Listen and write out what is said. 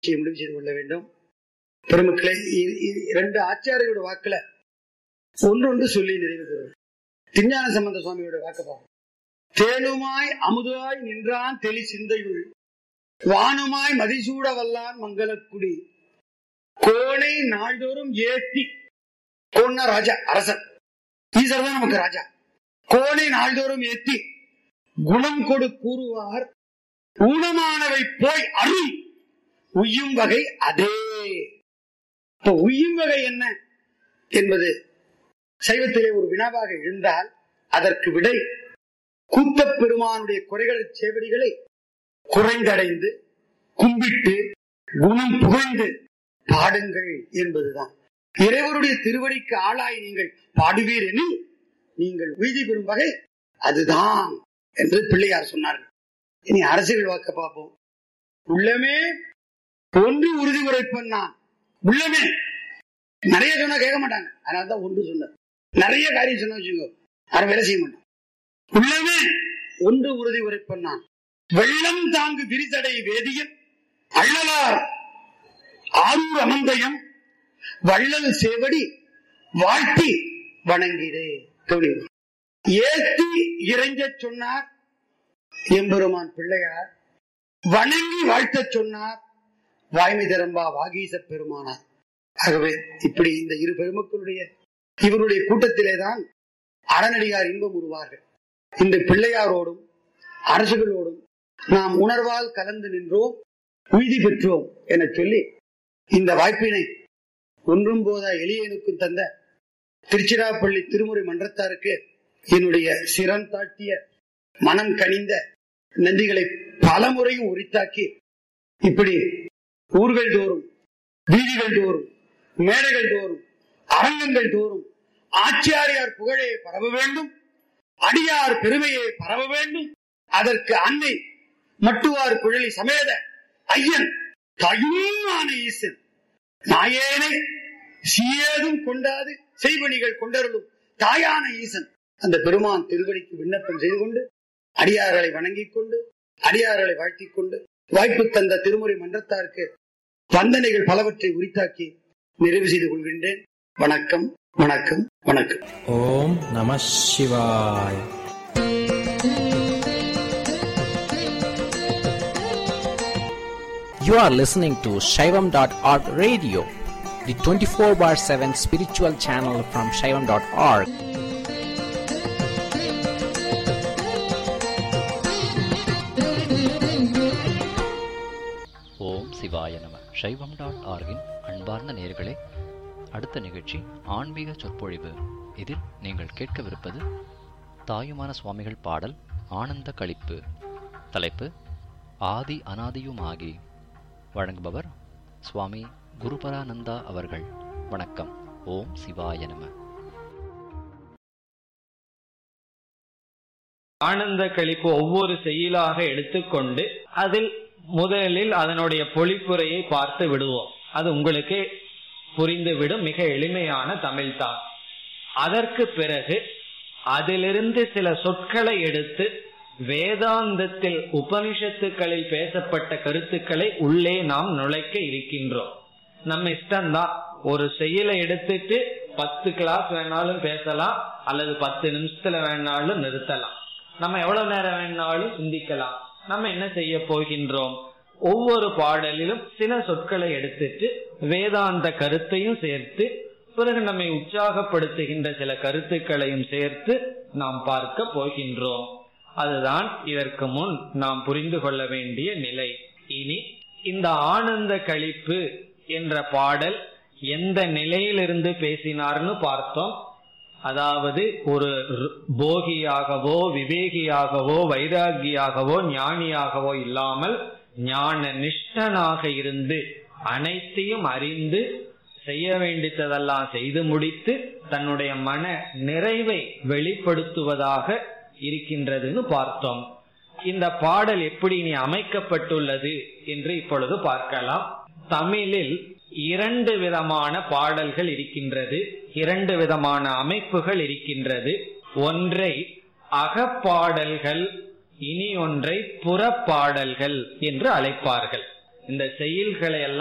நிகழ்ச்சியை முடிவு செய்து கொள்ள வேண்டும் பெருமக்களே இ- இ- இரண்டு ஆச்சாரியோட வாக்குல ஒன்றொன்று சொல்லி நிறைவு பெறும் திருஞான சம்பந்த சுவாமியோட வாக்கு பார்ப்போம் தேனுமாய் அமுதாய் நின்றான் தெளி சிந்தையுள் வானுமாய் மதிசூட வல்லான் மங்களக்குடி கோணை நாள்தோறும் ஏத்தி கோன்னா ராஜா அரசன் ஈஸ்வரர் தான் நமக்கு ராஜா கோணை நாள்தோறும் ஏத்தி குணம் கொடு கூறுவார் ஊனமானவை போய் அருள் உய்யும் வகை அதே இப்ப உய்யும் வகை என்ன என்பது சைவத்திலே ஒரு வினாவாக இருந்தால் அதற்கு விடை கூத்தப் பெருமானுடைய குறைகளை சேவடிகளை குறைந்தடைந்து கும்பிட்டு குணம் புகழ்ந்து பாடுங்கள் என்பதுதான் இறைவருடைய திருவடிக்கு ஆளாய் நீங்கள் பாடுவீர் எனில் நீங்கள் உய்தி பெறும் வகை அதுதான் என்று பிள்ளையார் சொன்னார்கள் இனி அரசியல் வாக்க பார்ப்போம் உள்ளமே ஒன்று உறுதி உரைப்பன் நான் உள்ளமே நிறைய சொன்னா கேட்க மாட்டாங்க அதனாலதான் ஒன்று சொன்னார் நிறைய காரியம் சொன்ன வச்சுக்கோ யாரும் வேலை செய்ய மாட்டாங்க உள்ளமே ஒன்று உறுதி உரைப்பன் நான் வெள்ளம் தாங்கு விரிசடை வேதியில் அள்ளலார் ஆரூர் அமந்தயம் வள்ளல் சேவடி வாழ்த்தி வணங்கிடே தொழில் ஏத்தி இறைஞ்சச் சொன்னார் எம்பெருமான் பிள்ளையார் வணங்கி வாழ்த்தச் சொன்னார் வாய்மை திறம்பா வாகீச பெருமானார் ஆகவே இப்படி இந்த இரு பெருமக்களுடைய இவருடைய கூட்டத்திலேதான் அறநடிகார் இன்பம் உருவார்கள் இந்த பிள்ளையாரோடும் அரசுகளோடும் நாம் உணர்வால் கலந்து நின்றோம் உய்தி பெற்றோம் என சொல்லி இந்த வாய்ப்பினை ஒன்றும் போதா எளியனுக்கும் தந்த திருச்சிராப்பள்ளி திருமுறை மன்றத்தாருக்கு என்னுடைய சிரம் தாட்டிய மனம் கனிந்த நன்றிகளை பலமுறையும் உரித்தாக்கி இப்படி ஊர்கள் தோறும் வீதிகள் தோறும் மேடைகள் தோறும் அரங்கங்கள் தோறும் ஆச்சாரியார் புகழே பரவ வேண்டும் அடியார் பெருமையை பரவ வேண்டும் அதற்கு அன்னை மட்டுவார் குழலி சமேத ஐயன் தயுமான ஈசன் நாயேனை சீயேதும் கொண்டாது செய்வனிகள் கொண்டருளும் தாயான ஈசன் அந்த பெருமான் திருவடிக்கு விண்ணப்பம் செய்து கொண்டு அடியார்களை வணங்கிக் கொண்டு அடியார்களை வாழ்த்திக் கொண்டு வாய்ப்பு தந்த திருமுறை மன்றத்தாருக்கு வந்தனைகள் பலவற்றை உரித்தாக்கி நிறைவு செய்து கொள்கின்றேன் வணக்கம் வணக்கம் வணக்கம் ஓம் நம சிவாய் You are listening to Shaivam.org radio, the 24 bar 7 spiritual channel from Shaivam.org. ஓம் சிவாய நம சைவம் டாட் ஆர்கின் அன்பார்ந்த நேயர்களே அடுத்த நிகழ்ச்சி ஆன்மீக சொற்பொழிவு இதில் நீங்கள் கேட்கவிருப்பது தாயுமான சுவாமிகள் பாடல் ஆனந்த களிப்பு தலைப்பு ஆதி அனாதியுமாகி வழங்குபவர் சுவாமி குருபரானந்தா அவர்கள் வணக்கம் ஓம் சிவாய நம ஆனந்த கழிப்பு ஒவ்வொரு செயலாக எடுத்துக்கொண்டு அதில் முதலில் அதனுடைய பொழிப்புரையை பார்த்து விடுவோம் அது உங்களுக்கு புரிந்துவிடும் மிக எளிமையான தமிழ்தான் அதற்கு பிறகு அதிலிருந்து சில சொற்களை எடுத்து வேதாந்தத்தில் உபனிஷத்துக்களில் பேசப்பட்ட கருத்துக்களை உள்ளே நாம் நுழைக்க இருக்கின்றோம் நம்ம இஷ்டம்தான் ஒரு செயலை எடுத்துட்டு பத்து கிளாஸ் வேணாலும் பேசலாம் அல்லது பத்து நிமிஷத்துல வேணாலும் நிறுத்தலாம் நம்ம எவ்வளவு நேரம் வேணாலும் சிந்திக்கலாம் நம்ம என்ன செய்ய போகின்றோம் ஒவ்வொரு பாடலிலும் சில சொற்களை எடுத்துட்டு வேதாந்த கருத்தையும் சேர்த்து பிறகு நம்மை உற்சாகப்படுத்துகின்ற சில கருத்துக்களையும் சேர்த்து நாம் பார்க்க போகின்றோம் அதுதான் இதற்கு முன் நாம் புரிந்து கொள்ள வேண்டிய நிலை இனி இந்த ஆனந்த கழிப்பு என்ற பாடல் எந்த நிலையிலிருந்து பேசினார்னு பார்த்தோம் அதாவது ஒரு ரு- போகியாகவோ விவேகியாகவோ வைராகியாகவோ ஞானியாகவோ இல்லாமல் ஞான நிஷ்டனாக இருந்து அனைத்தையும் அறிந்து செய்ய வேண்டியதெல்லாம் செய்து முடித்து தன்னுடைய மன நிறைவை வெளிப்படுத்துவதாக இருக்கின்றதுன்னு பார்த்தோம் இந்த பாடல் எப்படி இனி அமைக்கப்பட்டுள்ளது என்று இப்பொழுது பார்க்கலாம் தமிழில் இரண்டு விதமான பாடல்கள் இருக்கின்றது இரண்டு விதமான அமைப்புகள் இருக்கின்றது ஒன்றை அகப்பாடல்கள் இனி ஒன்றை புறப்பாடல்கள் என்று அழைப்பார்கள் இந்த செயல்களை எல்லாம்